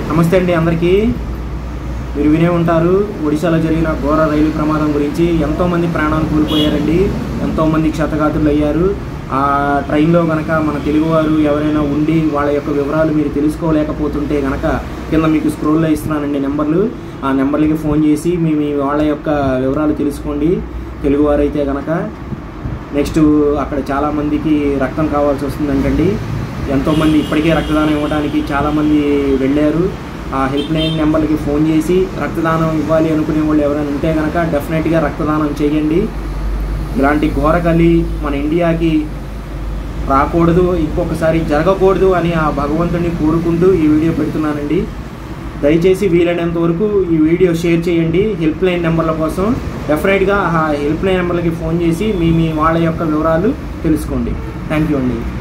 నమస్తే అండి అందరికీ మీరు వినే ఉంటారు ఒడిశాలో జరిగిన ఘోర రైలు ప్రమాదం గురించి ఎంతోమంది ప్రాణాలు కోల్పోయారండి ఎంతోమంది క్షతగాతులు అయ్యారు ఆ ట్రైన్లో కనుక మన తెలుగువారు ఎవరైనా ఉండి వాళ్ళ యొక్క వివరాలు మీరు తెలుసుకోలేకపోతుంటే కనుక కింద మీకు స్క్రోల్లో ఇస్తున్నానండి నెంబర్లు ఆ నెంబర్లకి ఫోన్ చేసి మీ మీ వాళ్ళ యొక్క వివరాలు తెలుసుకోండి తెలుగువారు అయితే కనుక నెక్స్ట్ అక్కడ చాలామందికి రక్తం కావాల్సి వస్తుందంటండి ఎంతోమంది ఇప్పటికే రక్తదానం ఇవ్వడానికి చాలామంది వెళ్ళారు ఆ హెల్ప్ లైన్ నెంబర్కి ఫోన్ చేసి రక్తదానం ఇవ్వాలి అనుకునే వాళ్ళు ఎవరైనా ఉంటే కనుక డెఫినెట్గా రక్తదానం చేయండి ఇలాంటి ఘోరకలి మన ఇండియాకి రాకూడదు ఇంకొకసారి జరగకూడదు అని ఆ భగవంతుడిని కోరుకుంటూ ఈ వీడియో పెడుతున్నానండి దయచేసి వీలైనంత వరకు ఈ వీడియో షేర్ చేయండి హెల్ప్ లైన్ నెంబర్ల కోసం డెఫినెట్గా ఆ హెల్ప్ లైన్ నెంబర్లకి ఫోన్ చేసి మీ మీ వాళ్ళ యొక్క వివరాలు తెలుసుకోండి థ్యాంక్ యూ అండి